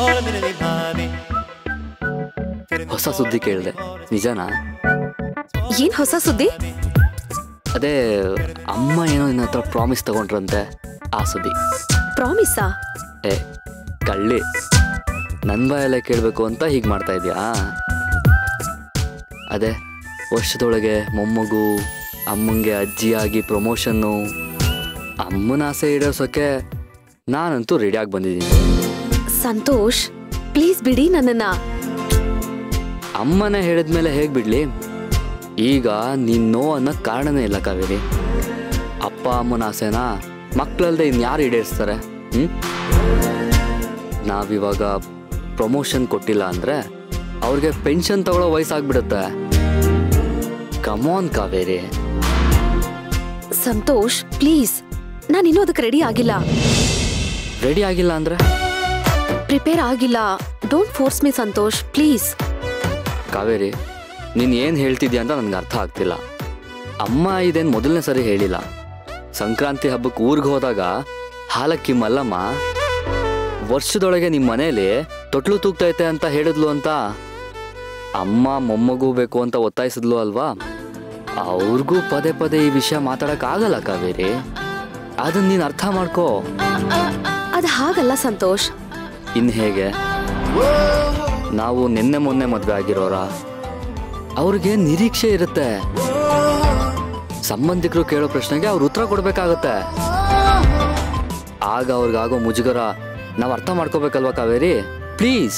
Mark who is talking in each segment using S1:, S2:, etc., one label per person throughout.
S1: ಹೊಸ ಸುದ್ದಿ ಕೇಳಿದೆ ನಿಜನಾ
S2: ಏನ್ ಹೊಸ ಸುದ್ದಿ
S1: ಅದೇ ಅಮ್ಮ ಏನೋ ನಿನ್ನ ಹತ್ರ ಪ್ರಾಮಿಸ್ ತಗೊಂಡ್ರಂತೆ ಆ ಸುದ್ದಿ
S2: ಪ್ರಾಮಿಸಾ
S1: ಏ ಕಳ್ಳಿ ನನ್ನ ಬಾಯಲ್ಲೇ ಕೇಳಬೇಕು ಅಂತ ಹೀಗೆ ಮಾಡ್ತಾ ಇದೆಯಾ ಅದೇ ವರ್ಷದೊಳಗೆ ಮೊಮ್ಮಗು ಅಮ್ಮಂಗೆ ಅಜ್ಜಿಯಾಗಿ ಪ್ರಮೋಷನ್ನು ಅಮ್ಮನ ಆಸೆ ಈಡೇರ್ಸೋಕ್ಕೆ ನಾನಂತೂ ರೆಡಿಯಾಗಿ ಬಂದಿದ್ದೀನಿ
S2: ಸಂತೋಷ್ ಪ್ಲೀಸ್ ಬಿಡಿ ನನ್ನನ್ನ
S1: ಅಮ್ಮನೇ ಹೇಳಿದ್ಮೇಲೆ ಹೇಗೆ ಬಿಡ್ಲಿ ಈಗ ನೀನ್ ನೋ ಅನ್ನೋ ಕಾರಣನೇ ಇಲ್ಲ ಕಾವೇರಿ ಅಪ್ಪ ಅಮ್ಮನ ಆಸೆನ ಮಕ್ಕಳಲ್ದೆ ಇನ್ಯಾರು ಈಡೇರಿಸ್ತಾರೆ ಹ್ಮ್ ನಾವಿವಾಗ ಪ್ರಮೋಷನ್ ಕೊಟ್ಟಿಲ್ಲ ಅಂದ್ರೆ ಅವ್ರಿಗೆ ಪೆನ್ಷನ್ ತಗೊಳ್ಳೋ ವಯಸ್ಸಾಗ್ಬಿಡುತ್ತೆ ಕಮಾನ್ ಕಾವೇರಿ
S2: ಸಂತೋಷ್ ಪ್ಲೀಸ್ ನಾನು ಇನ್ನೂ ಅದಕ್ಕೆ ರೆಡಿ ಆಗಿಲ್ಲ
S1: ರೆಡಿ ಆಗಿಲ್ಲ ಅಂದ್ರೆ
S2: ಪ್ರಿಪೇರ್ ಆಗಿಲ್ಲ don't force me Santosh please
S1: Kaveri ನೀನು ಏನು ಹೇಳ್ತಿದ್ಯಾ ಅಂತ ನನಗೆ ಅರ್ಥ ಆಗ್ತಿಲ್ಲ ಅಮ್ಮ ಇದೇನು ಮೊದಲನೇ ಸರಿ ಹೇಳಿಲ್ಲ ಸಂಕ್ರಾಂತಿ ಹಬ್ಬಕ್ಕೆ ಊರಿಗೆ ಹೋದಾಗ ಹಾಲಕ್ಕಿ ಮಲ್ಲಮ್ಮ ವರ್ಷದೊಳಗೆ ನಿಮ್ಮ ಮನೇಲಿ ತೊಟ್ಲು ತೂಗ್ತೈತೆ ಅಂತ ಹೇಳಿದ್ಲು ಅಂತ ಅಮ್ಮ ಮೊಮ್ಮಗು ಬೇಕು ಅಂತ ಒತ್ತಾಯಿಸಿದ್ಲು ಅಲ್ವಾ ಅವ್ರಿಗೂ ಪದೇ ಪದೇ ಈ ವಿಷಯ ಮಾತಾಡೋಕ್ಕಾಗಲ್ಲ ಕಾವೇರಿ ಅದನ್ನ ನೀನು ಅರ್ಥ ಮಾಡ್ಕೋ
S2: ಅದು ಹಾಗಲ್ಲ ಸಂತೋಷ್
S1: ಇನ್ನು ಹೇಗೆ ನಾವು ನಿನ್ನೆ ಮೊನ್ನೆ ಮದುವೆ ಆಗಿರೋರ ಅವ್ರಿಗೆ ನಿರೀಕ್ಷೆ ಇರುತ್ತೆ ಸಂಬಂಧಿಕರು ಕೇಳೋ ಪ್ರಶ್ನೆಗೆ ಅವ್ರು ಉತ್ತರ ಕೊಡ್ಬೇಕಾಗತ್ತೆ ಆಗ ಅವ್ರಿಗಾಗೋ ಮುಜುಗರ ನಾವು ಅರ್ಥ ಮಾಡ್ಕೋಬೇಕಲ್ವಾ ಕಾವೇರಿ ಪ್ಲೀಸ್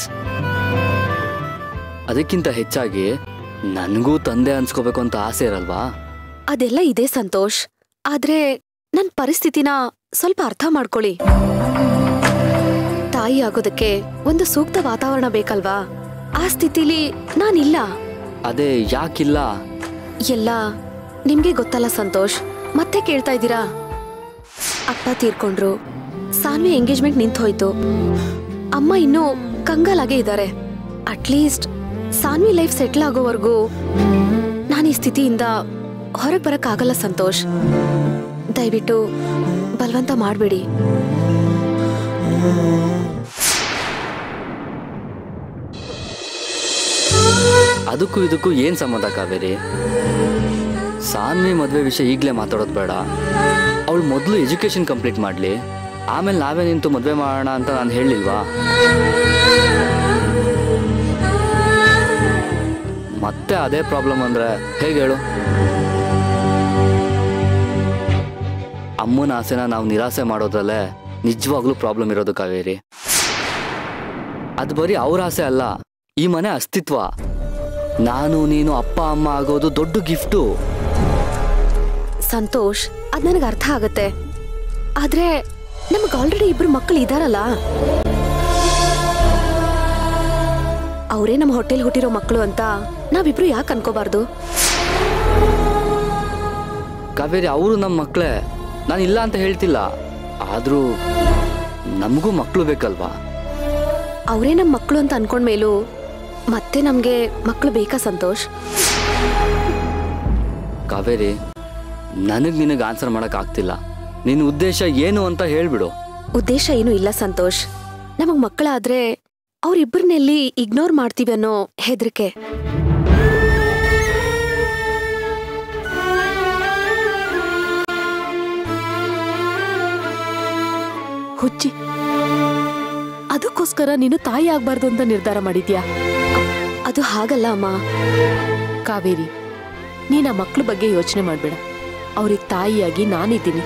S1: ಅದಕ್ಕಿಂತ ಹೆಚ್ಚಾಗಿ ನನಗೂ ತಂದೆ ಅನ್ಸ್ಕೋಬೇಕು ಅಂತ ಆಸೆ ಇರಲ್ವಾ
S2: ಅದೆಲ್ಲ ಇದೆ ಸಂತೋಷ್ ಆದ್ರೆ ನನ್ ಪರಿಸ್ಥಿತಿನ ಸ್ವಲ್ಪ ಅರ್ಥ ಮಾಡ್ಕೊಳ್ಳಿ ತಾಯಿ ಆಗೋದಕ್ಕೆ ಒಂದು ಸೂಕ್ತ ವಾತಾವರಣ ಬೇಕಲ್ವಾ ಆ ಸ್ಥಿತಿಲಿ ನಾನಿಲ್ಲ
S1: ಅದೇ ಯಾಕಿಲ್ಲ
S2: ಎಲ್ಲ ನಿಮ್ಗೆ ಗೊತ್ತಲ್ಲ ಸಂತೋಷ್ ಮತ್ತೆ ಕೇಳ್ತಾ ಇದ್ದೀರಾ ಅಪ್ಪ ತೀರ್ಕೊಂಡ್ರು ಸಾನ್ವಿ ಎಂಗೇಜ್ಮೆಂಟ್ ನಿಂತು ಹೋಯ್ತು ಅಮ್ಮ ಇನ್ನೂ ಕಂಗಾಲಾಗೆ ಇದ್ದಾರೆ ಅಟ್ಲೀಸ್ಟ್ ಸಾನ್ವಿ ಲೈಫ್ ಸೆಟ್ಲ್ ಆಗೋವರೆಗೂ ನಾನು ಈ ಸ್ಥಿತಿಯಿಂದ ಹೊರಗೆ ಬರಕ್ಕಾಗಲ್ಲ ಸಂತೋಷ್ ದಯವಿಟ್ಟು ಬಲವಂತ ಮಾಡಬೇಡಿ
S1: ಅದಕ್ಕೂ ಇದಕ್ಕೂ ಏನ್ ಸಂಬಂಧ ಕಾವೇರಿ ಸಾನ್ವಿ ಮದ್ವೆ ವಿಷಯ ಈಗಲೇ ಮಾತಾಡೋದು ಬೇಡ ಅವಳು ಮೊದಲು ಎಜುಕೇಶನ್ ಕಂಪ್ಲೀಟ್ ಮಾಡಲಿ ಆಮೇಲೆ ನಾವೇ ನಿಂತು ಮದ್ವೆ ಮಾಡೋಣ ಅಂತ ನಾನು ಹೇಳಿಲ್ವಾ ಮತ್ತೆ ಅದೇ ಪ್ರಾಬ್ಲಮ್ ಅಂದ್ರೆ ಹೇಗೆ ಹೇಳು ಅಮ್ಮನ ಆಸೆನ ನಾವು ನಿರಾಸೆ ಮಾಡೋದ್ರಲ್ಲೇ ನಿಜವಾಗ್ಲೂ ಪ್ರಾಬ್ಲಮ್ ಇರೋದು ಕಾವೇರಿ ಅದು ಬರೀ ಅವ್ರ ಆಸೆ ಅಲ್ಲ ಈ ಮನೆ ಅಸ್ತಿತ್ವ ನಾನು ನೀನು ಅಪ್ಪ ಅಮ್ಮ ಆಗೋದು ದೊಡ್ಡ ಗಿಫ್ಟು
S2: ಸಂತೋಷ್ ಅದ್ ನನಗೆ ಅರ್ಥ ಆಗತ್ತೆ ಆದ್ರೆ ನಮಗ್ ಆಲ್ರೆಡಿ ಇಬ್ರು ಮಕ್ಕಳು ಇದಾರಲ್ಲ ಅವರೇ ನಮ್ಮ ಹೊಟ್ಟೆಲ್ ಹುಟ್ಟಿರೋ ಮಕ್ಕಳು ಅಂತ ನಾವಿಬ್ರು ಯಾಕೆ ಅನ್ಕೋಬಾರ್ದು
S1: ಕಾವೇರಿ ಅವರು ನಮ್ಮ ಮಕ್ಕಳೇ ನಾನು ಇಲ್ಲ ಅಂತ ಹೇಳ್ತಿಲ್ಲ ಆದರೂ ನಮಗೂ ಮಕ್ಕಳು ಬೇಕಲ್ವಾ
S2: ಅವರೇ ನಮ್ಮ ಮಕ್ಕಳು ಅಂತ ಅನ್ಕೊಂಡ್ಮೇಲೂ ಮತ್ತೆ ನಮ್ಗೆ ಮಕ್ಕಳು ಬೇಕಾ ಸಂತೋಷ್
S1: ಕಾವೇರಿ ನನಗೆ ನಿನಗೆ ಆನ್ಸರ್ ಮಾಡಕ್ ಆಗ್ತಿಲ್ಲ ನಿನ್ನ ಉದ್ದೇಶ ಏನು ಅಂತ ಹೇಳ್ಬಿಡು
S2: ಉದ್ದೇಶ ಏನೂ ಇಲ್ಲ ಸಂತೋಷ್ ನಮಗ್ ಮಕ್ಕಳಾದ್ರೆ ಅವ್ರಿಬ್ಬರನ್ನೆಲ್ಲಿ ಇಗ್ನೋರ್ ಮಾಡ್ತೀವಿ ಅನ್ನೋ ಹೆದರಿಕೆ
S3: ಹುಚ್ಚಿ ಅದಕ್ಕೋಸ್ಕರ ನೀನು ತಾಯಿ ಆಗ್ಬಾರ್ದು ಅಂತ ನಿರ್ಧಾರ ಮಾಡಿದ್ಯಾ
S2: ಅದು ಹಾಗಲ್ಲ ಅಮ್ಮ
S3: ಕಾವೇರಿ ನೀನ್ ಆ ಮಕ್ಳ ಬಗ್ಗೆ ಯೋಚನೆ ಮಾಡ್ಬೇಡ ಅವ್ರಿಗೆ ತಾಯಿಯಾಗಿ ನಾನಿದ್ದೀನಿ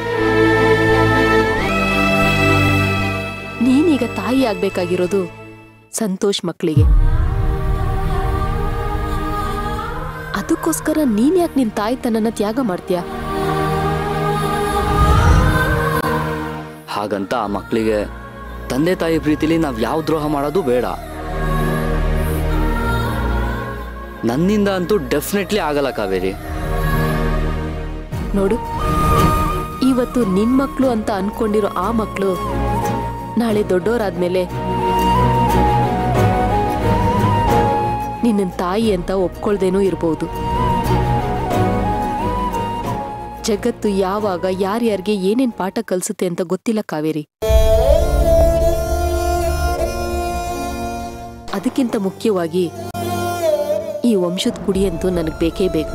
S3: ನೀನೀಗ ತಾಯಿ ಆಗ್ಬೇಕಾಗಿರೋದು ಸಂತೋಷ್ ಮಕ್ಕಳಿಗೆ ಅದಕ್ಕೋಸ್ಕರ ನೀನ್ ಯಾಕೆ ನಿನ್ ತಾಯ್ತನನ್ನ ತ್ಯಾಗ ಮಾಡ್ತೀಯಾ
S1: ಹಾಗಂತ ಆ ಮಕ್ಕಳಿಗೆ ತಂದೆ ತಾಯಿ ಪ್ರೀತಿಲಿ ನಾವು ಯಾವ ದ್ರೋಹ ಮಾಡೋದು ಬೇಡ ನನ್ನಿಂದ ಅಂತೂ ಡೆಫಿನೆಟ್ಲಿ ಆಗಲ್ಲ ಕಾವೇರಿ
S3: ನೋಡು ಇವತ್ತು ನಿನ್ ಮಕ್ಳು ಅಂತ ಅನ್ಕೊಂಡಿರೋ ಆ ಮಕ್ಳು ನಾಳೆ ದೊಡ್ಡೋರಾದ್ಮೇಲೆ ನಿನ್ನ ತಾಯಿ ಅಂತ ಒಪ್ಕೊಳ್ದೇನೂ ಇರ್ಬೋದು ಜಗತ್ತು ಯಾವಾಗ ಯಾರ್ಯಾರಿಗೆ ಏನೇನ್ ಪಾಠ ಕಲಿಸುತ್ತೆ ಅಂತ ಗೊತ್ತಿಲ್ಲ ಕಾವೇರಿ ಅದಕ್ಕಿಂತ ಮುಖ್ಯವಾಗಿ ಈ ವಂಶದ ಕುಡಿ ಅಂತೂ ನನಗೆ ಬೇಕೇ ಬೇಕು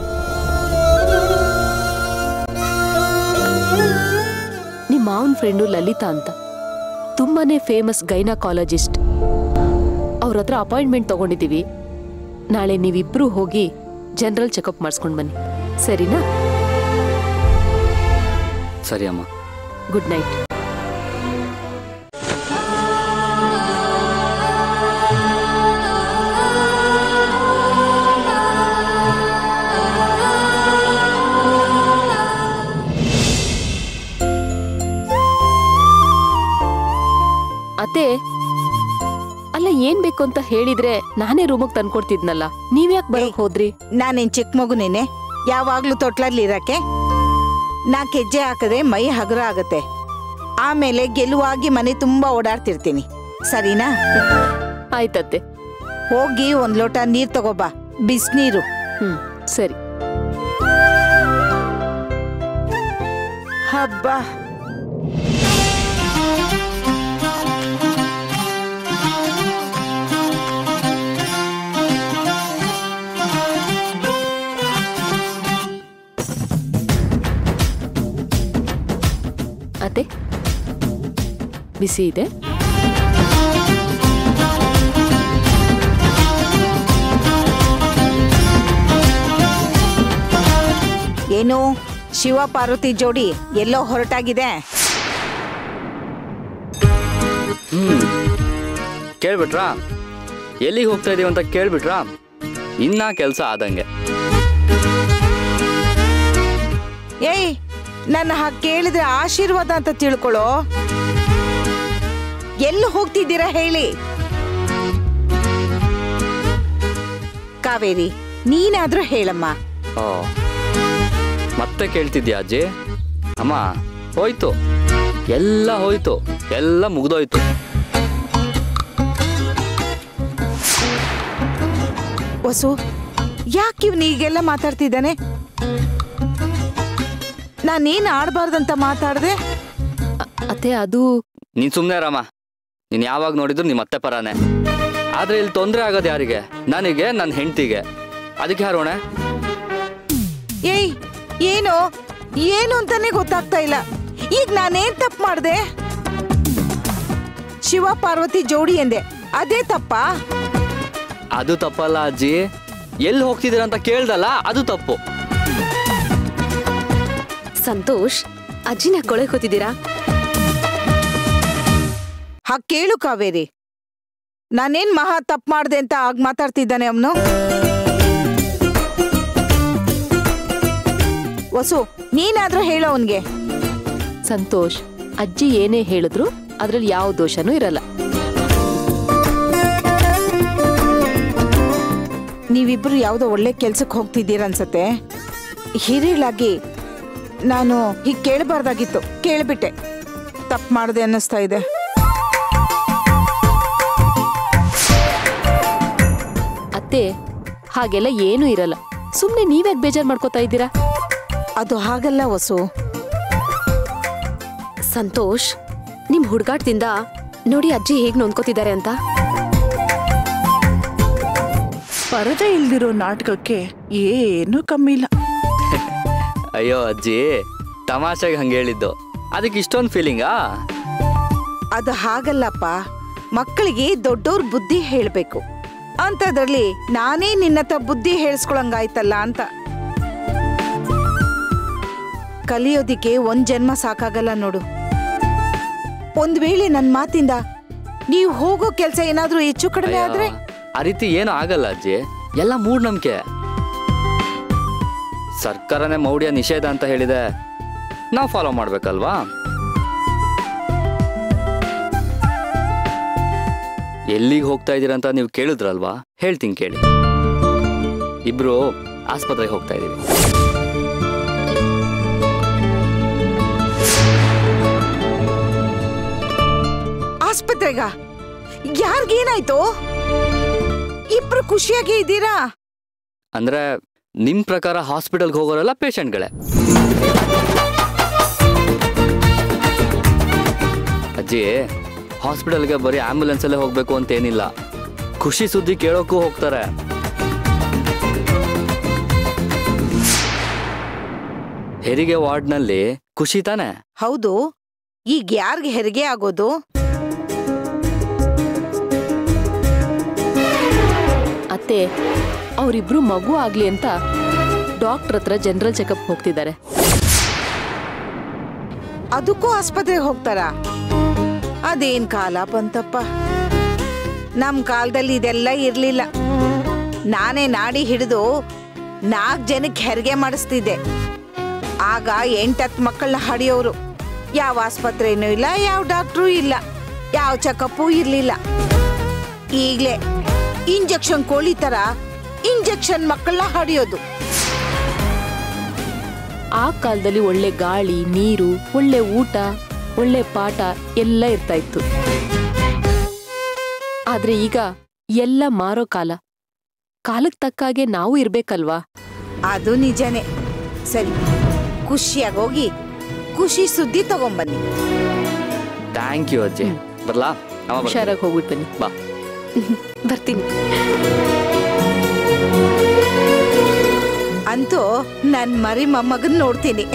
S3: ನಿಮ್ಮ ಮಾವನ ಫ್ರೆಂಡು ಲಲಿತಾ ಅಂತ ತುಂಬಾನೇ ಫೇಮಸ್ ಗೈನಕಾಲಜಿಸ್ಟ್ ಅವ್ರ ಹತ್ರ ಅಪಾಯಿಂಟ್ಮೆಂಟ್ ತಗೊಂಡಿದ್ದೀವಿ ನಾಳೆ ನೀವಿಬ್ರು ಹೋಗಿ ಜನರಲ್ ಚೆಕಪ್ ಮಾಡಿಸ್ಕೊಂಡು ಬನ್ನಿ ಸರಿನಾ
S1: ಸರಿ ಅಮ್ಮ
S3: ಗುಡ್ ನೈಟ್ ಅತ್ತೆ ಅಲ್ಲ ಏನ್ ಬೇಕು ಅಂತ ಹೇಳಿದ್ರೆ ನಾನೇ ರೂಮಿಗೆ ತಂದ್ಕೊಡ್ತಿದ್ನಲ್ಲ ನೀವ್ಯಾಕೆ ಬರಕ್ ಹೋದ್ರಿ
S4: ನಾನೇನ್ ಚಿಕ್ಕ ಮಗುನೇನೆ ಯಾವಾಗ್ಲೂ ತೊಟ್ಲಲ್ಲಿ ಇರಕ್ಕೆ ನಾಲ್ಕು ಹೆಜ್ಜೆ ಹಾಕಿದ್ರೆ ಮೈ ಹಗುರ ಆಗತ್ತೆ ಆಮೇಲೆ ಗೆಲುವಾಗಿ ಮನೆ ತುಂಬಾ ಓಡಾಡ್ತಿರ್ತೀನಿ ಸರಿನಾ
S3: ಆಯ್ತತ್ತೆ
S4: ಹೋಗಿ ಒಂದ್ ಲೋಟ ನೀರ್ ತಗೋಬಾ ಬಿಸ್ನೀರು
S3: ಹ್ಮ್ ಸರಿ
S4: ಹಬ್ಬ
S3: ಅತ್ತೆ ಬಿಸಿ ಇದೆ
S4: ಏನು ಶಿವ ಪಾರ್ವತಿ ಜೋಡಿ ಎಲ್ಲೋ ಹೊರಟಾಗಿದೆ
S1: ಹ್ಮ್ ಕೇಳ್ಬಿಟ್ರಾ ಎಲ್ಲಿಗೆ ಹೋಗ್ತಾ ಇದೀವಿ ಅಂತ ಕೇಳ್ಬಿಟ್ರಾ ಇನ್ನ ಕೆಲಸ ಆದಂಗೆ
S4: ಏಯ್ ನನ್ನ ಹಾಗೆ ಕೇಳಿದ್ರೆ ಆಶೀರ್ವಾದ ಅಂತ ತಿಳ್ಕೊಳ್ಳೋ ಎಲ್ಲಿ ಹೋಗ್ತಿದ್ದೀರಾ ಹೇಳಿ ಕಾವೇರಿ ನೀನಾದ್ರೂ ಹೇಳಮ್ಮ
S1: ಓ ಮತ್ತೆ ಕೇಳ್ತಿದ್ಯಾ ಅಜ್ಜಿ ಅಮ್ಮ ಹೋಯ್ತು ಎಲ್ಲ ಹೋಯ್ತು ಎಲ್ಲ ಮುಗ್ದೋಯ್ತು
S4: ವಸು ಯಾಕೆ ಇವ್ನು ಈಗೆಲ್ಲ ಮಾತಾಡ್ತಿದ್ದಾನೆ ನಾನೇನ್ ಆಡ್ಬಾರ್ದಂತ ಮಾತಾಡ್ದೆ
S3: ಅ- ಅತ್ತೆ ಅದು
S1: ನೀನ್ ಸುಮ್ಮನೆ ರಾಮ ನೀನ್ ಯಾವಾಗ ನೋಡಿದ್ರು ನಿಮ್ಮ ಅತ್ತೆ ಪರಾನೆ ಆದ್ರೆ ಇಲ್ಲಿ ತೊಂದರೆ ಆಗೋದು ಯಾರಿಗೆ ನನಗೆ ನನ್ನ ಹೆಂಡತಿಗೆ ಅದಕ್ಕೆ ಯಾರೋಣ
S4: ಏಯ್ ಏನು ಏನು ಅಂತಾನೆ ಗೊತ್ತಾಗ್ತಾ ಇಲ್ಲ ಈಗ ನಾನೇನ್ ತಪ್ಪು ಮಾಡ್ದೆ ಶಿವ ಪಾರ್ವತಿ ಜೋಡಿ ಎಂದೆ ಅದೇ ತಪ್ಪಾ
S1: ಅದು ತಪ್ಪಲ್ಲ ಅಜ್ಜಿ ಎಲ್ಲಿ ಹೋಗ್ತಿದ್ದೀರ ಅಂತ ಕೇಳ್ದಲ್ಲ ಅದು ತಪ್ಪು
S2: ಸಂತೋಷ್ ಅಜ್ಜಿನ ಕೊಳೆ ಕೂತಿದ್ದೀರಾ
S4: ಹಾ ಕೇಳು ಕಾವೇರಿ ನಾನೇನ್ ಮಹಾ ತಪ್ಪು ಮಾಡ್ದೆ ಅಂತ ಆಗ ಮಾತಾಡ್ತಿದ್ದಾನೆ ಅವನು ವಸು ನೀನಾದ್ರೂ ಹೇಳು ಅವನ್ಗೆ
S3: ಸಂತೋಷ್ ಅಜ್ಜಿ ಏನೇ ಹೇಳಿದ್ರು ಅದ್ರಲ್ಲಿ ಯಾವ ದೋಷನೂ ಇರಲ್ಲ
S4: ನೀವಿಬ್ರು ಯಾವ್ದೋ ಒಳ್ಳೆ ಕೆಲ್ಸಕ್ಕೆ ಹೋಗ್ತಿದ್ದೀರನ್ಸತ್ತೆ ಹಿರಿಳಾಗಿ ನಾನು ಹೀಗೆ ಕೇಳಬಾರ್ದಾಗಿತ್ತು ಕೇಳ್ಬಿಟ್ಟೆ ತಪ್ಪು ಮಾಡಿದೆ ಅನ್ನಿಸ್ತಾ ಇದೆ
S3: ಅತ್ತೆ ಹಾಗೆಲ್ಲ ಏನೂ ಇರಲ್ಲ ಸುಮ್ನೆ ನೀವ್ಯಾಕೆ ಬೇಜಾರ್ ಮಾಡ್ಕೋತಾ ಇದ್ದೀರಾ
S4: ಅದು ಹಾಗಲ್ಲ ವಸು
S2: ಸಂತೋಷ್ ನಿಮ್ ಹುಡುಗಾಟದಿಂದ ನೋಡಿ ಅಜ್ಜಿ ಹೇಗ್ ನೊಂದ್ಕೋತಿದ್ದಾರೆ ಅಂತ
S5: ಪರದೆ ಇಲ್ದಿರೋ ನಾಟಕಕ್ಕೆ ಏನೂ ಕಮ್ಮಿ ಇಲ್ಲ
S1: ಅಯ್ಯೋ ಅಜ್ಜಿ ತಮಾಷೆಗೆ ಹಂಗೆ ಹೇಳಿದ್ದು ಅದಕ್ಕೆ ಇಷ್ಟೊಂದು ಫೀಲಿಂಗಾ
S4: ಅದು ಹಾಗಲ್ಲಪ್ಪ ಮಕ್ಕಳಿಗೆ ದೊಡ್ಡವ್ರ ಬುದ್ಧಿ ಹೇಳ್ಬೇಕು ಅಂಥದ್ರಲ್ಲಿ ನಾನೇ ನಿನ್ನತ್ತ ಬುದ್ಧಿ ಹೇಳಿಸ್ಕೊಳಂಗಾಯ್ತಲ್ಲ ಅಂತ ಕಲಿಯೋದಿಕ್ಕೆ ಒಂದ್ ಜನ್ಮ ಸಾಕಾಗಲ್ಲ ನೋಡು ಒಂದ್ ವೇಳೆ ನನ್ ಮಾತಿಂದ ನೀವು ಹೋಗೋ ಕೆಲ್ಸ ಏನಾದ್ರೂ ಹೆಚ್ಚು ಕಡಿಮೆ ಆದ್ರೆ
S1: ಆ ರೀತಿ ಏನು ಆಗಲ್ಲ ಅಜ್ಜಿ ಎಲ್ಲ ಮೂಢನಂಬಿಕೆ ಸರ್ಕಾರನೇ ಮೌಢ್ಯ ನಿಷೇಧ ಅಂತ ಹೇಳಿದೆ ನಾವು ಫಾಲೋ ಮಾಡ್ಬೇಕಲ್ವಾ ಎಲ್ಲಿಗೆ ಹೋಗ್ತಾ ಇದ್ದೀರಾ ಅಂತ ನೀವು ಕೇಳಿದ್ರಲ್ವಾ ಹೇಳ್ತೀನಿ ಕೇಳಿ ಇಬ್ರು ಆಸ್ಪತ್ರೆಗೆ ಹೋಗ್ತಾ ಇದೀವಿ
S4: ಆಸ್ಪತ್ರೆಗ ಯಾರಿಗೇನಾಯ್ತು ಇಬ್ರು ಖುಷಿಯಾಗಿ ಇದ್ದೀರಾ
S1: ಅಂದ್ರೆ ನಿಮ್ ಪ್ರಕಾರ ಹಾಸ್ಪಿಟಲ್ಗೆ ಹೋಗೋರೆಲ್ಲ ಪೇಷಂಟ್ಗಳೇ ಅಜ್ಜಿ ಹಾಸ್ಪಿಟಲ್ಗೆ ಬರೀ ಆಂಬ್ಯುಲೆನ್ಸಲ್ಲೇ ಹೋಗ್ಬೇಕು ಅಂತ ಏನಿಲ್ಲ ಖುಷಿ ಸುದ್ದಿ ಕೇಳೋಕ್ಕೂ ಹೋಗ್ತಾರೆ ಹೆರಿಗೆ ವಾರ್ಡ್ನಲ್ಲಿ ಖುಷಿ ತಾನೆ
S4: ಹೌದು ಈಗ ಯಾರ್ಗೆ ಹೆರಿಗೆ ಆಗೋದು
S3: ಅತ್ತೆ ಅವರಿಬ್ರು ಮಗು ಆಗ್ಲಿ ಅಂತ ಡಾಕ್ಟರ್ ಹತ್ರ ಜನರಲ್ ಚೆಕಪ್ ಹೋಗ್ತಿದ್ದಾರೆ
S4: ಅದಕ್ಕೂ ಆಸ್ಪತ್ರೆಗೆ ಹೋಗ್ತಾರಾ ಅದೇನ್ ಕಾಲ ಬಂತಪ್ಪ ನಮ್ ಕಾಲದಲ್ಲಿ ಇದೆಲ್ಲ ಇರ್ಲಿಲ್ಲ ನಾನೇ ನಾಡಿ ಹಿಡಿದು ನಾಲ್ಕು ಜನಕ್ಕೆ ಹೆರಿಗೆ ಮಾಡಿಸ್ತಿದ್ದೆ ಆಗ ಎಂಟತ್ತು ಮಕ್ಕಳನ್ನ ಹಡಿಯೋರು ಯಾವ ಆಸ್ಪತ್ರೆನೂ ಇಲ್ಲ ಯಾವ ಡಾಕ್ಟ್ರೂ ಇಲ್ಲ ಯಾವ ಚೆಕಪ್ಪೂ ಇರ್ಲಿಲ್ಲ ಈಗ್ಲೇ ಇಂಜೆಕ್ಷನ್ ಕೋಳಿ ತರ ಇಂಜೆಕ್ಷನ್ ಮಕ್ಕಳನ್ನ ಹಡಿಯೋದು
S3: ಆ ಕಾಲದಲ್ಲಿ ಒಳ್ಳೆ ಗಾಳಿ ನೀರು ಒಳ್ಳೆ ಊಟ ಒಳ್ಳೆ ಪಾಠ ಎಲ್ಲ ಇರ್ತಾ ಇತ್ತು ಆದ್ರೆ ಈಗ ಎಲ್ಲ ಮಾರೋ ಕಾಲ ಕಾಲಕ್ಕೆ ತಕ್ಕಾಗೆ ನಾವು ಇರ್ಬೇಕಲ್ವಾ
S4: ಅದು ನಿಜನೇ ಸರಿ ಖುಷಿಯಾಗಿ ಹೋಗಿ ಖುಷಿ ಸುದ್ದಿ ತಗೊಂಬನ್ನಿ
S1: ಥ್ಯಾಂಕ್ ಯು ಅಜ್ಜಿ ಬರ್ಲಾ ಅಮ್ಮ ಬರ್ತೀನಿ.
S3: ಹುಷಾರಾಗಿ ಹೋಗ್ಬಿಟ್ಟು ಬನ್ನಿ
S1: ಬಾ
S2: ಬರ್ತೀನಿ
S4: ಅಂತೂ ನನ್ ಮರಿ ಮೊಮ್ಮಗನ್ ನೋಡ್ತೀನಿ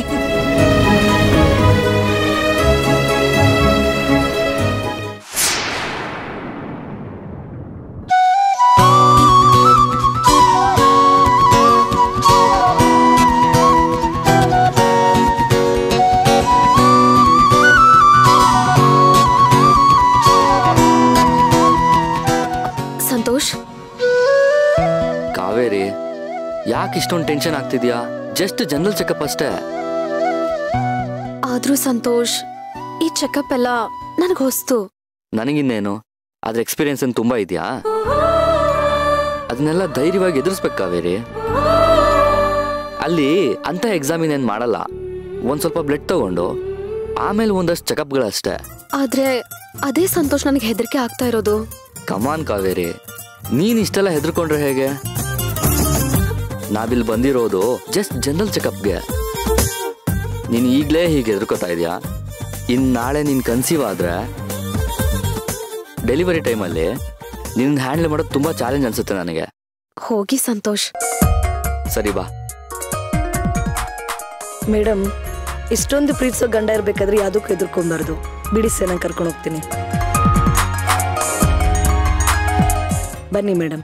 S2: ಸಂತೋಷ್
S1: ಕಾವೇರಿ ಯಾಕೆ ಇಷ್ಟೊಂದು ಟೆನ್ಷನ್ ಆಗ್ತಿದ್ಯಾ ಜಸ್ಟ್ ಜನರಲ್ ಚೆಕಪ್ ಅಷ್ಟೇ
S2: ಆದ್ರೂ ಸಂತೋಷ್ ಈ ಚೆಕಪ್ ಎಲ್ಲ ನನಗ್ ಹೊಸ್ತು
S1: ನನಗಿನ್ನೇನು ಅದ್ರ ಎಕ್ಸ್ಪೀರಿಯನ್ಸ್ ಏನು ತುಂಬಾ ಇದೆಯಾ ಅದನ್ನೆಲ್ಲ ಧೈರ್ಯವಾಗಿ ಎದುರಿಸ್ಬೇಕು ಕಾವೇರಿ ಅಲ್ಲಿ ಅಂತ ಎಕ್ಸಾಮಿನ್ ಏನ್ ಮಾಡಲ್ಲ ಒಂದ್ ಸ್ವಲ್ಪ ಬ್ಲಡ್ ತಗೊಂಡು ಆಮೇಲೆ ಒಂದಷ್ಟು ಚೆಕಪ್ಗಳಷ್ಟೇ
S2: ಆದ್ರೆ ಅದೇ ಸಂತೋಷ್ ನನಗೆ ಹೆದರಿಕೆ ಆಗ್ತಾ ಇರೋದು
S1: ಕಮಾನ್ ಕಾವೇರಿ ನೀನ್ ಇಷ್ಟೆಲ್ಲ ಹೆದರ್ಕೊಂಡ್ರೆ ಹೇಗೆ ನಾವಿಲ್ಲಿ ಬಂದಿರೋದು ಜಸ್ಟ್ ಜನರಲ್ ಚೆಕಪ್ಗೆ ನೀನ್ ಈಗ್ಲೇ ಹೀಗೆ ಹೆದರ್ಕೋತಾ ಇದೀಯಾ ಇನ್ ನಾಳೆ ನೀನ್ ಕನ್ಸೀವ್ ಆದ್ರೆ ಡೆಲಿವರಿ ಟೈಮಲ್ಲಿ ನಿನ್ ಹ್ಯಾಂಡಲ್ ಮಾಡೋದು ತುಂಬಾ ಚಾಲೆಂಜ್ ಅನ್ಸುತ್ತೆ ನನಗೆ
S2: ಹೋಗಿ ಸಂತೋಷ್
S1: ಸರಿ ಬಾ
S6: ಮೇಡಮ್ ಇಷ್ಟೊಂದು ಪ್ರೀತಿಸೋ ಗಂಡ ಇರ್ಬೇಕಾದ್ರೆ ಯಾವುದಕ್ಕೂ ಹೆದರ್ಕೊಂಬಾರ್ದು ಬಿಡಿ ಸರ್ ನಾನು ಕರ್ಕೊಂಡು ಹೋಗ್ತೀನಿ ಬನ್ನಿ ಮೇಡಮ್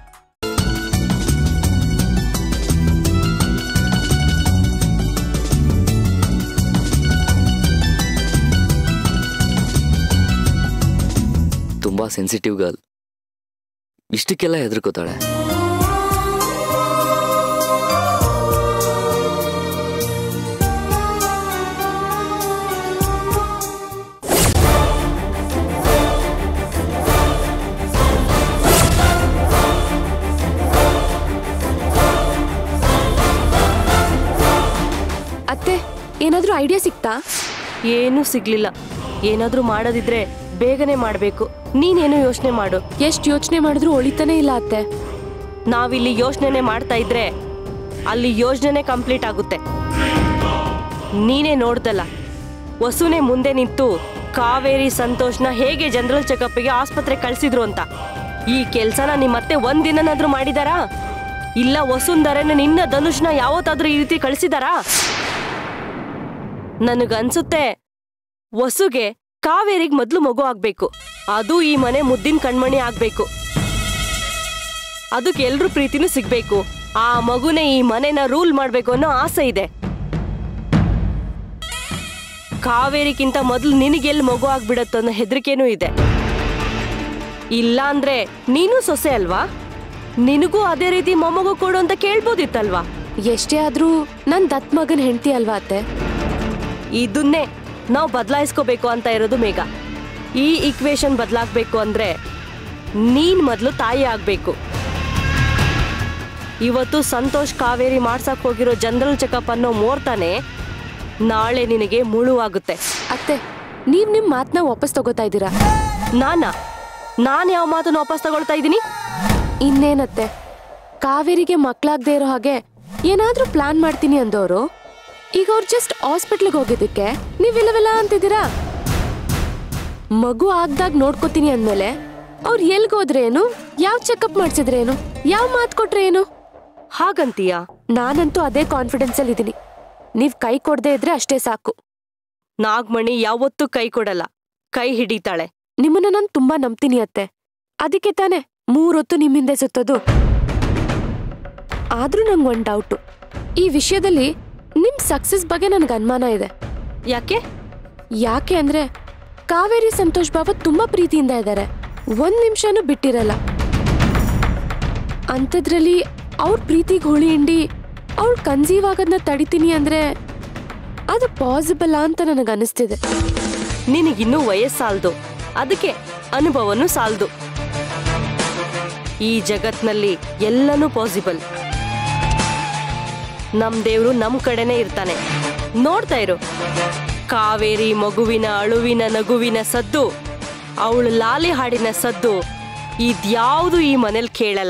S1: ತುಂಬಾ ಸೆನ್ಸಿಟಿವ್ ಗರ್ಲ್ ಇಷ್ಟಕ್ಕೆಲ್ಲ ಹೆದರ್ಕೋತಾಳೆ
S2: ಅತ್ತೆ ಏನಾದ್ರೂ ಐಡಿಯಾ ಸಿಕ್ತಾ
S7: ಏನೂ ಸಿಗ್ಲಿಲ್ಲ ಏನಾದ್ರೂ ಮಾಡೋದಿದ್ರೆ ಬೇಗನೆ ಮಾಡಬೇಕು ನೀನೇನು ಯೋಚನೆ ಮಾಡು
S3: ಎಷ್ಟ್ ಯೋಚನೆ ಮಾಡಿದ್ರು ಒಳಿತಾನೆ ಇಲ್ಲ ಅತ್ತೆ
S7: ನಾವಿಲ್ಲಿ ಯೋಚನೆ ಮಾಡ್ತಾ ಇದ್ರೆ ಅಲ್ಲಿ ಯೋಜನೆ ಕಂಪ್ಲೀಟ್ ಆಗುತ್ತೆ ನೀನೇ ನೋಡ್ದಲ್ಲ ವಸುನೆ ಮುಂದೆ ನಿಂತು ಕಾವೇರಿ ಸಂತೋಷ್ನ ಹೇಗೆ ಜನರಲ್ ಚೆಕಪ್ಗೆ ಆಸ್ಪತ್ರೆ ಕಳ್ಸಿದ್ರು ಅಂತ ಈ ಕೆಲ್ಸನ ನಿಮ್ಮತ್ತೆ ಒಂದಿನನಾದ್ರೂ ಮಾಡಿದಾರಾ ಇಲ್ಲ ವಸುಂಧರನ ನಿನ್ನ ಧನುಷ್ನ ಯಾವತ್ತಾದ್ರೂ ಈ ರೀತಿ ಕಳ್ಸಿದಾರಾ ನನಗನ್ಸುತ್ತೆ ವಸುಗೆ ಕಾವೇರಿಗೆ ಮೊದ್ಲು ಮಗು ಆಗ್ಬೇಕು ಅದು ಈ ಮನೆ ಮುದ್ದಿನ ಕಣ್ಮಣಿ ಆಗ್ಬೇಕು ಅದಕ್ಕೆ ಎಲ್ರೂ ಪ್ರೀತಿನೂ ಸಿಗ್ಬೇಕು ಆ ಮಗುನೇ ಈ ಮನೆನ ರೂಲ್ ಮಾಡ್ಬೇಕು ಅನ್ನೋ ಆಸೆ ಇದೆ ಕಾವೇರಿಗಿಂತ ಮೊದಲು ನಿನಗೆಲ್ಲಿ ಮಗು ಆಗ್ಬಿಡತ್ತೋ ಅನ್ನೋ ಹೆದರಿಕೆನೂ ಇದೆ ಇಲ್ಲ ಅಂದ್ರೆ ನೀನು ಸೊಸೆ ಅಲ್ವಾ ನಿನಗೂ ಅದೇ ರೀತಿ ಮೊಮ್ಮಗು ಕೊಡು ಅಂತ ಕೇಳ್ಬೋದಿತ್ತಲ್ವಾ
S2: ಎಷ್ಟೇ ಆದ್ರೂ ನನ್ ದತ್ ಮಗನ್ ಹೆಂಡತಿ ಅಲ್ವಾ ಅತ್ತೆ
S7: ಇದನ್ನೇ ನಾವು ಬದಲಾಯಿಸ್ಕೋಬೇಕು ಅಂತ ಇರೋದು ಮೇಘ ಈ ಈಕ್ವೇಶನ್ ಬದಲಾಗಬೇಕು ಅಂದ್ರೆ ನೀನ್ ಮೊದಲು ತಾಯಿ ಆಗ್ಬೇಕು ಇವತ್ತು ಸಂತೋಷ್ ಕಾವೇರಿ ಮಾಡ್ಸಕ್ ಹೋಗಿರೋ ಜನರಲ್ ಚೆಕಪ್ ಅನ್ನೋ ಮುಹೂರ್ತನೇ ನಾಳೆ ನಿನಗೆ ಮುಳುವಾಗುತ್ತೆ
S2: ಅತ್ತೆ ನೀವ್ ನಿಮ್ ಮಾತ್ನ ವಾಪಸ್ ತಗೋತಾ ಇದ್ದೀರಾ
S7: ನಾನಾ ನಾನ್ ಯಾವ ಮಾತನ್ನು ವಾಪಸ್ ತಗೊಳ್ತಾ ಇದ್ದೀನಿ
S2: ಇನ್ನೇನತ್ತೆ ಕಾವೇರಿಗೆ ಮಕ್ಳಾಗ್ದೇ ಇರೋ ಹಾಗೆ ಏನಾದ್ರೂ ಪ್ಲಾನ್ ಮಾಡ್ತೀನಿ ಅಂದವರು ಈಗ ಅವ್ರು ಜಸ್ಟ್ ಹಾಸ್ಪಿಟ್ಲಿಗೆ ಹೋಗಿದ್ದಕ್ಕೆ ನೀವ್ ಇಲ್ಲವೆಲ್ಲ ಅಂತಿದ್ದೀರಾ ಮಗು ಆಗ್ದಾಗ ನೋಡ್ಕೋತೀನಿ ಅಂದ್ಮೇಲೆ ಅವ್ರು ಎಲ್ಗೋದ್ರೇನು ಯಾವ ಚೆಕಪ್ ಮಾಡ್ಸಿದ್ರೇನು ಯಾವ ಮಾತು ಕೊಟ್ರೇನು
S7: ಹಾಗಂತೀಯಾ
S2: ನಾನಂತೂ ಅದೇ ಕಾನ್ಫಿಡೆನ್ಸ್ ಅಲ್ಲಿ ಇದೀನಿ ನೀವ್ ಕೈ ಕೊಡದೆ ಇದ್ರೆ ಅಷ್ಟೇ ಸಾಕು
S7: ನಾಗಮಣಿ ಯಾವತ್ತೂ ಕೈ ಕೊಡಲ್ಲ ಕೈ ಹಿಡಿತಾಳೆ
S2: ನಿಮ್ಮನ್ನ ನಾನು ತುಂಬಾ ನಂಬ್ತೀನಿ ಅತ್ತೆ ಅದಕ್ಕೆ ತಾನೆ ಮೂರೊತ್ತು ನಿಮ್ ಹಿಂದೆ ಸುತ್ತೋದು ಆದ್ರೂ ನಂಗೆ ಒಂದ್ ಡೌಟು ಈ ವಿಷಯದಲ್ಲಿ ನಿಮ್ ಸಕ್ಸಸ್ ಬಗ್ಗೆ ನನ್ಗೆ ಅನುಮಾನ ಇದೆ
S7: ಯಾಕೆ
S2: ಯಾಕೆ ಅಂದ್ರೆ ಕಾವೇರಿ ಸಂತೋಷ್ ಬಾಬಾ ತುಂಬಾ ಪ್ರೀತಿಯಿಂದ ಇದ್ದಾರೆ ಒಂದ್ ನಿಮಿಷನೂ ಬಿಟ್ಟಿರಲ್ಲ ಅಂಥದ್ರಲ್ಲಿ ಅವ್ರ ಪ್ರೀತಿಗೆ ಹುಳಿ ಹಿಂಡಿ ಅವಳು ಕನ್ಸೀವ್ ಆಗೋದನ್ನ ತಡಿತೀನಿ ಅಂದ್ರೆ ಅದು ಪಾಸಿಬಲ್ ಅಂತ ನನಗೆ ಅನಿಸ್ತಿದೆ
S7: ನಿನಗಿನ್ನೂ ವಯಸ್ಸಾಲ್ದು ಅದಕ್ಕೆ ಅನುಭವನೂ ಸಾಲ್ದು ಈ ಜಗತ್ನಲ್ಲಿ ಎಲ್ಲನೂ ಪಾಸಿಬಲ್ ನಮ್ ದೇವ್ರು ನಮ್ ಕಡೆನೇ ಇರ್ತಾನೆ ನೋಡ್ತಾ ಇರು ಕಾವೇರಿ ಮಗುವಿನ ಅಳುವಿನ ನಗುವಿನ ಸದ್ದು ಅವಳು ಲಾಲಿ ಹಾಡಿನ ಸದ್ದು ಇದ್ಯಾವುದು ಈ ಮನೇಲಿ ಕೇಳಲ್ಲ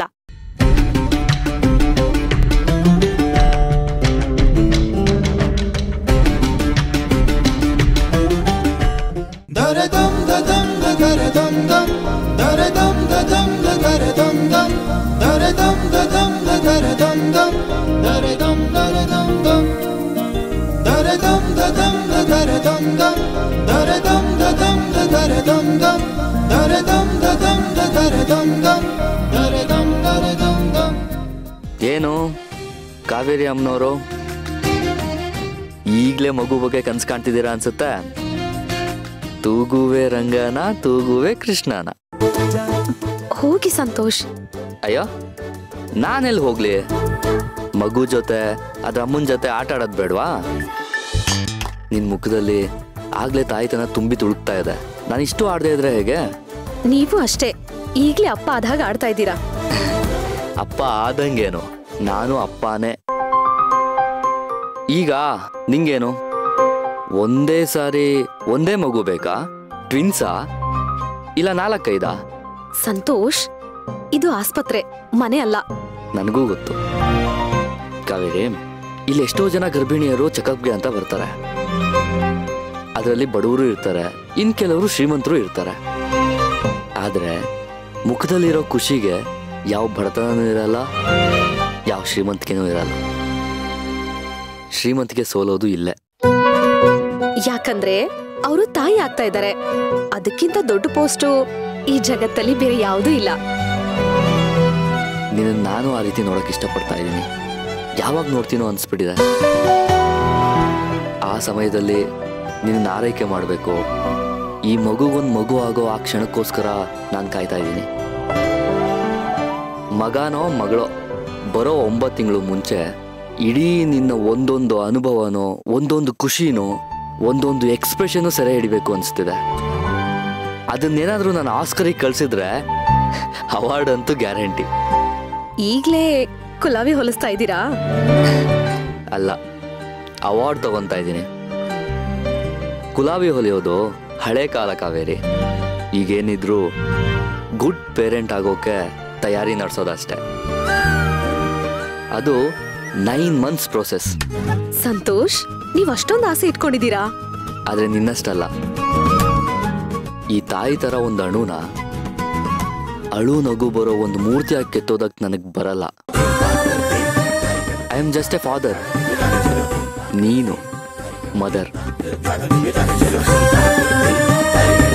S8: Dum da dum da da dum dum da dum da dum da da dum dum da dum da dum da da dum dum da dum da dum dum da dum da dum da da dum dum da dum da dum da da dum dum da dum da dum da da dum dum da dum da dum dum
S1: ಏನು ಕಾವೇರಿ ಅಮ್ಮನವರು ಈಗಲೇ ಮಗು ಬಗ್ಗೆ ಕನ್ಸು ಕಾಣ್ತಿದ್ದೀರಾ ಅನ್ಸುತ್ತೆ ತೂಗುವೆ ರಂಗನ ತೂಗುವೆ ಕೃಷ್ಣನ
S2: ಹೋಗಿ ಸಂತೋಷ್
S1: ಅಯ್ಯೋ ನಾನೆಲ್ಲಿ ಹೋಗ್ಲಿ ಮಗು ಜೊತೆ ಅದ್ರ ಅಮ್ಮನ ಜೊತೆ ಆಟ ಆಡೋದು ಬೇಡವಾ ನಿನ್ ಮುಖದಲ್ಲಿ ಆಗ್ಲೇ ತಾಯ್ತನ ತುಂಬಿ ತುಳುಕ್ತಾ ಇದೆ ನಾನು ಇಷ್ಟು ಆಡದೆ ಇದ್ರೆ ಹೇಗೆ
S9: ನೀವು ಅಷ್ಟೇ ಈಗ್ಲೇ ಅಪ್ಪ ಆದಾಗ ಆಡ್ತಾ ಇದ್ದೀರಾ
S1: ಅಪ್ಪ ಆದಂಗೇನು ನಾನು ಅಪ್ಪನೇ ಈಗ ನಿಂಗೇನು ಒಂದೇ ಸಾರಿ ಒಂದೇ ಮಗು ಬೇಕಾ ಟ್ವಿನ್ಸಾ ಇಲ್ಲ ನಾಲ್ಕೈದಾ
S9: ಸಂತೋಷ್ ಇದು ಆಸ್ಪತ್ರೆ ಮನೆ ಅಲ್ಲ
S1: ನನಗೂ ಗೊತ್ತು ಕಾವೇರಿ ಇಲ್ಲಿ ಎಷ್ಟೋ ಜನ ಗರ್ಭಿಣಿಯರು ಚೆಕಪ್ಗೆ ಅಂತ ಬರ್ತಾರೆ ಅದರಲ್ಲಿ ಬಡವರು ಇರ್ತಾರೆ ಇನ್ ಕೆಲವರು ಶ್ರೀಮಂತರು ಇರ್ತಾರೆ ಆದ್ರೆ ಮುಖದಲ್ಲಿರೋ ಖುಷಿಗೆ ಯಾವ ಬಡತನೂ ಇರಲ್ಲ ಯಾವ ಶ್ರೀಮಂತಿಕೆನೂ ಇರಲ್ಲ ಶ್ರೀಮಂತಿಗೆ ಸೋಲೋದು ಇಲ್ಲೇ
S9: ಯಾಕಂದ್ರೆ ಅವರು ತಾಯಿ ಆಗ್ತಾ ಇದ್ದಾರೆ ಅದಕ್ಕಿಂತ ದೊಡ್ಡ ಪೋಸ್ಟು ಈ ಜಗತ್ತಲ್ಲಿ ಬೇರೆ ಯಾವುದೂ ಇಲ್ಲ
S1: ನಿನ್ನ ನಾನು ಆ ರೀತಿ ನೋಡಕ್ ಇಷ್ಟಪಡ್ತಾ ಇದ್ದೀನಿ ಯಾವಾಗ ನೋಡ್ತೀನೋ ಅನ್ಸ್ಬಿಟ್ಟಿದೆ ಆ ಸಮಯದಲ್ಲಿ ನಿನ್ನ ಆರೈಕೆ ಮಾಡಬೇಕು ಈ ಮಗುಗೊಂದು ಮಗು ಆಗೋ ಆ ಕ್ಷಣಕ್ಕೋಸ್ಕರ ನಾನು ಕಾಯ್ತಾ ಇದ್ದೀನಿ ಮಗನೋ ಮಗಳೋ ಬರೋ ಒಂಬತ್ತು ತಿಂಗಳು ಮುಂಚೆ ಇಡೀ ನಿನ್ನ ಒಂದೊಂದು ಅನುಭವನೋ ಒಂದೊಂದು ಖುಷಿನೋ ಒಂದೊಂದು ಎಕ್ಸ್ಪ್ರೆಷನು ಸೆರೆ ಹಿಡಿಬೇಕು ಅನಿಸ್ತಿದೆ ಅದನ್ನೇನಾದ್ರೂ ನಾನು ಆಸ್ಕರಿಗೆ ಕಳ್ಸಿದ್ರೆ ಅವಾರ್ಡ್ ಅಂತೂ ಗ್ಯಾರಂಟಿ
S9: ಈಗ್ಲೇ ಕುಲಾವಿ ಹೊಲಿಸ್ತಾ ಇದ್ದೀರಾ
S1: ಅಲ್ಲ ಅವಾರ್ಡ್ ತಗೊಂತಾ ಇದ್ದೀನಿ ಗುಲಾಬಿ ಹೊಲಿಯೋದು ಹಳೆ ಕಾಲ ಕಾವೇರಿ ಈಗೇನಿದ್ರು ಗುಡ್ ಪೇರೆಂಟ್ ಆಗೋಕೆ ತಯಾರಿ ನಡೆಸೋದಷ್ಟೆ ಅದು ನೈನ್ ಮಂತ್ಸ್ ಪ್ರೋಸೆಸ್
S9: ಸಂತೋಷ್ ನೀವ್ ಅಷ್ಟೊಂದು ಆಸೆ ಇಟ್ಕೊಂಡಿದ್ದೀರಾ
S1: ಆದರೆ ನಿನ್ನಷ್ಟಲ್ಲ ಈ ತಾಯಿ ಥರ ಒಂದು ಅಣುನ ಅಳು ನಗು ಬರೋ ಒಂದು ಮೂರ್ತಿಯಾಗಿ ಕೆತ್ತೋದಕ್ಕೆ ನನಗೆ ಬರಲ್ಲ I am just a father ನೀನು ಮದರ್